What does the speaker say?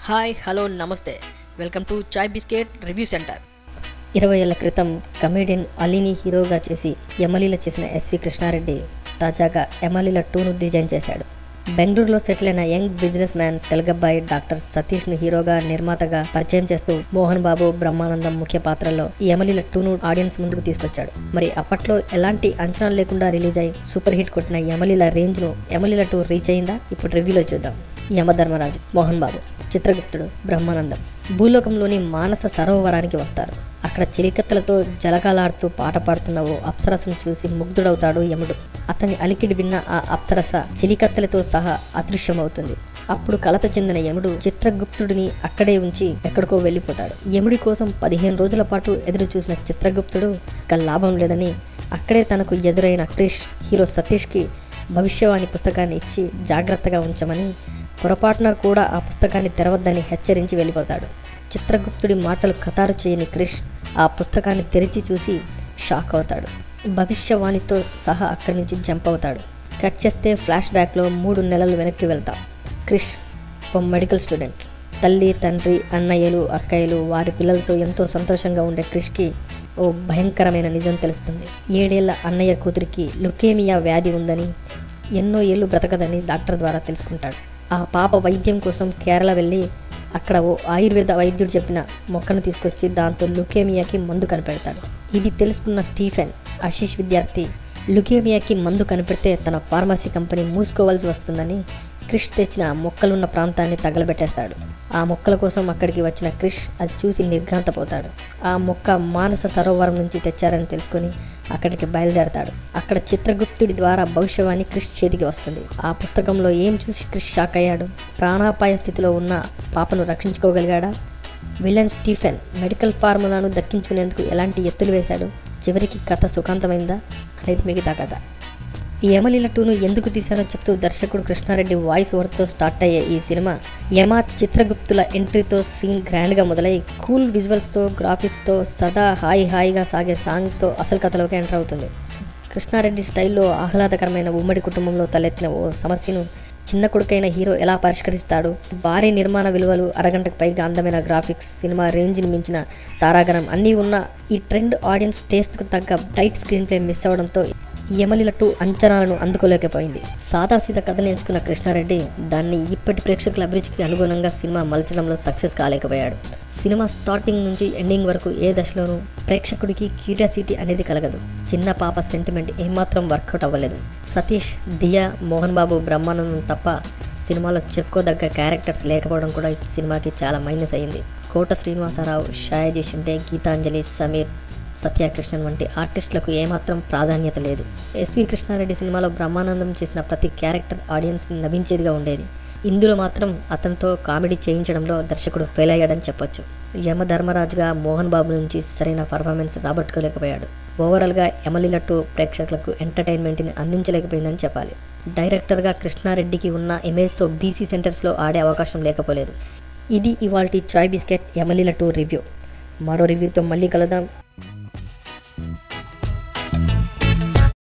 hi hello నమస్తే welcome to Chai biscuit review centre ఇరవై ఏళ్ల క్రితం కమేడియన్ అలీని హీరోగా చేసి ఎమ్మెల్యేల చేసిన ఎస్వి కృష్ణారెడ్డి తాజాగా ఎమ్మెల్యేల టూను డిజైన్ చేశాడు బెంగళూరులో సెటిల్ అయిన యంగ్ బిజినెస్ మ్యాన్ తెలుగబ్బాయి డాక్టర్ సతీష్ను హీరోగా నిర్మాతగా పరిచయం చేస్తూ మోహన్ బాబు బ్రహ్మానందం ముఖ్య పాత్రల్లో ఈ ఎమ్మెల్యేల టూను ఆడియన్స్ ముందుకు తీసుకొచ్చాడు మరి అప్పట్లో ఎలాంటి అంచనాలు లేకుండా రిలీజ్ అయి సూపర్ హిట్ కొట్టిన ఎమ్మెల్యేల రేంజ్ను ఎమ్మెల్యేల టూ రీచ్ అయిందా ఇప్పుడు రివ్యూలో చూద్దాం యమధర్మరాజు మోహన్ బాబు చిత్రగుప్తుడు బ్రహ్మానందం భూలోకంలోని మానస సరోవరానికి వస్తారు అక్కడ చిలికత్తలతో జలకాలాడుతూ పాట పాడుతున్న ఓ అప్సరసను చూసి ముగ్ధుడవుతాడు యముడు అతని అలికిడి విన్న ఆ అప్సరస చిలికత్తలతో సహా అదృశ్యమవుతుంది అప్పుడు కలత చెందిన యముడు చిత్రగుప్తుడిని అక్కడే ఉంచి ఎక్కడికో వెళ్ళిపోతాడు యముడి కోసం పదిహేను రోజుల పాటు ఎదురు చూసిన చిత్రగుప్తుడు ఇక లాభం లేదని అక్కడే తనకు ఎదురైన క్రిష్ హీరో సతీష్కి భవిష్యవాణి పుస్తకాన్ని ఇచ్చి జాగ్రత్తగా ఉంచమని పొరపాటున కూడా ఆ పుస్తకాన్ని తెరవద్దని హెచ్చరించి వెళ్ళిపోతాడు చిత్రగుప్తుడి మాటలు కతారు చేయని క్రిష్ ఆ పుస్తకాన్ని తెరిచి చూసి షాక్ అవుతాడు భవిష్యవాణితో సహా అక్కడి నుంచి జంప్ అవుతాడు కట్ చేస్తే ఫ్లాష్ బ్యాక్లో మూడు నెలలు వెనక్కి వెళ్తాం క్రిష్ ఓ మెడికల్ స్టూడెంట్ తల్లి తండ్రి అన్నయ్యలు అక్కయ్యలు వారి పిల్లలతో ఎంతో సంతోషంగా ఉండే క్రిష్కి ఓ భయంకరమైన నిజం తెలుస్తుంది ఏడేళ్ల అన్నయ్య కూతురికి లుకేమియా వ్యాధి ఉందని ఎన్నో ఏళ్ళు బ్రతకదని డాక్టర్ ద్వారా తెలుసుకుంటాడు ఆ పాప వైద్యం కోసం కేరళ వెళ్ళి అక్కడ ఓ ఆయుర్వేద వైద్యుడు చెప్పిన మొక్కను తీసుకొచ్చి దాంతో లుకేమియాకి మందు కనిపెడతాడు ఇది తెలుసుకున్న స్టీఫెన్ ఆశీష్ విద్యార్థి లుకేమియాకి మందు కనిపెడితే తన ఫార్మసీ కంపెనీ మూసుకోవాల్సి వస్తుందని క్రిష్ తెచ్చిన మొక్కలున్న ప్రాంతాన్ని తగలబెట్టేస్తాడు ఆ మొక్కల కోసం అక్కడికి వచ్చిన క్రిష్ అది చూసి నిర్ఘాంతపోతాడు ఆ మొక్క మానస సరోవరం నుంచి తెచ్చారని తెలుసుకొని అక్కడికి బయలుదేరతాడు అక్కడ చిత్రగుప్తుడి ద్వారా భవిష్యవాణి క్రిష్ చేతికి వస్తుంది ఆ పుస్తకంలో ఏం చూసి క్రిష్ షాక్ అయ్యాడు ప్రాణాపాయ స్థితిలో ఉన్న పాపను రక్షించుకోగలిగాడా విలన్ స్టీఫెన్ మెడికల్ ఫార్ములాను దక్కించుకునేందుకు ఎలాంటి ఎత్తులు వేశాడు చివరికి కథ సుఖాంతమైందా అనేది మిగతా కథ ఈ యమలీల టూను ఎందుకు తీశానో చెప్తూ దర్శకుడు కృష్ణారెడ్డి వాయిస్ ఓవర్తో స్టార్ట్ అయ్యే ఈ సినిమా యమ చిత్రగుప్తుల ఎంట్రీతో సీన్ గ్రాండ్గా మొదలై కూల్ విజువల్స్తో గ్రాఫిక్స్తో సదా హాయి హాయిగా సాగే సాంగ్తో అసలు కథలోకి ఎంటర్ అవుతుంది కృష్ణారెడ్డి స్టైల్లో ఆహ్లాదకరమైన ఉమ్మడి కుటుంబంలో తలెత్తిన ఓ సమస్యను చిన్న కొడుకైన హీరో ఎలా పరిష్కరిస్తాడు భారీ నిర్మాణ విలువలు అరగంటకు పైగా అందమైన గ్రాఫిక్స్ సినిమా రేంజ్ని మించిన తారాగణం అన్నీ ఉన్న ఈ ట్రెండ్ ఆడియన్స్ టేస్ట్కు తగ్గ టైట్ స్క్రీన్ ప్లే మిస్ అవడంతో యమలిల టూ అంచనాలను అందుకోలేకపోయింది సాదాసీద కథను ఎంచుకున్న కృష్ణారెడ్డి దాన్ని ఇప్పటి ప్రేక్షకుల అభిరుచికి అనుగుణంగా సినిమా మలచడంలో సక్సెస్ కాలేకపోయాడు సినిమా స్టార్టింగ్ నుంచి ఎండింగ్ వరకు ఏ దశలోనూ ప్రేక్షకుడికి క్యూరియాసిటీ అనేది కలగదు చిన్న పాప సెంటిమెంట్ ఏమాత్రం వర్కౌట్ అవ్వలేదు సతీష్ దియా మోహన్ బాబు బ్రహ్మానందం తప్ప సినిమాలో చెప్పుకోదగ్గ క్యారెక్టర్స్ లేకపోవడం కూడా ఈ సినిమాకి చాలా మైనస్ అయింది కోట శ్రీనివాసరావు షాయాజీ షిండే గీతాంజలి సమీర్ సత్యకృష్ణన్ వంటి ఆర్టిస్టులకు ఏమాత్రం ప్రాధాన్యత లేదు ఎస్వి కృష్ణారెడ్డి సినిమాలో బ్రహ్మానందం చేసిన ప్రతి క్యారెక్టర్ ఆడియన్స్ని నవ్వించేదిగా ఉండేది ఇందులో మాత్రం అతనితో కామెడీ చేయించడంలో దర్శకుడు ఫెయిల్ అయ్యాడని చెప్పొచ్చు యమధర్మరాజుగా మోహన్ బాబు నుంచి సరైన పర్ఫార్మెన్స్ రాబట్టుకోలేకపోయాడు ఓవరాల్గా యమలీల టూ ప్రేక్షకులకు ఎంటర్టైన్మెంట్ని అందించలేకపోయిందని చెప్పాలి డైరెక్టర్గా కృష్ణారెడ్డికి ఉన్న ఇమేజ్తో బీసీ సెంటర్స్లో ఆడే అవకాశం లేకపోలేదు ఇది ఇవాల్టి Chai biscuit Yamaleela two review మరో రివ్యూతో మళ్ళీ కలుద్దాం